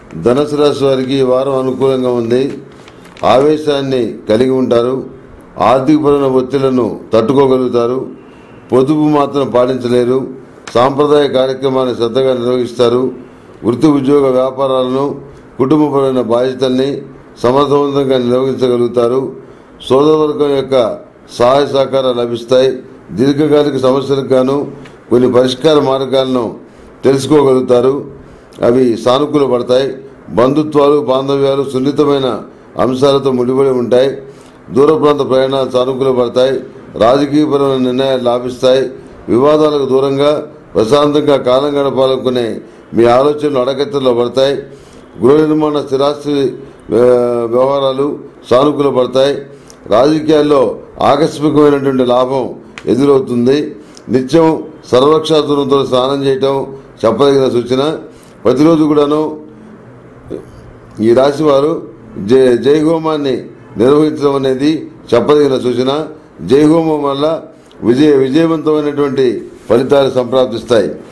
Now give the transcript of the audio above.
ధనుసు రాశి వారికి ఈ వారం అనుకూలంగా ఉంది ఆవేశాన్ని కలిగి ఉంటారు ఆర్థికపరమైన ఒత్తిళ్లను తట్టుకోగలుగుతారు పొదుపు మాత్రం పాటించలేరు సాంప్రదాయ కార్యక్రమాన్ని శ్రద్ధగా నిర్వహిస్తారు వృత్తి ఉద్యోగ వ్యాపారాలను కుటుంబపరమైన బాధ్యతల్ని సమర్థవంతంగా నిర్వహించగలుగుతారు సోదరవర్గం యొక్క సహాయ సహకారాలు లభిస్తాయి దీర్ఘకాలిక సమస్యలకు గాను కొన్ని పరిష్కార మార్గాలను తెలుసుకోగలుగుతారు అవి సానుకూల పడతాయి బంధుత్వాలు బాంధవ్యాలు సున్నితమైన అంశాలతో ముడిపడి ఉంటాయి దూర ప్రాంత ప్రయాణాలు సానుకూల పడతాయి రాజకీయపరమైన నిర్ణయాలు లాభిస్తాయి వివాదాలకు దూరంగా ప్రశాంతంగా కాలం గడపాలనుకునే మీ ఆలోచనలు అడగత్తలో పడతాయి గృహ నిర్మాణ స్థిరాస్తి ఆ, వ్యవహారాలు సానుకూల పడతాయి రాజకీయాల్లో ఆకస్మికమైనటువంటి లాభం ఎదురవుతుంది నిత్యం సర్వక్షాతురంతో స్నానం చేయటం చెప్పదగిన సూచన ప్రతిరోజు కూడాను ఈ రాశి వారు జయ జయహోమాన్ని నిర్వహించడం అనేది చెప్పదగిన సూచన జయహోమం వల్ల విజయ విజయవంతమైనటువంటి ఫలితాలు సంప్రాప్తిస్తాయి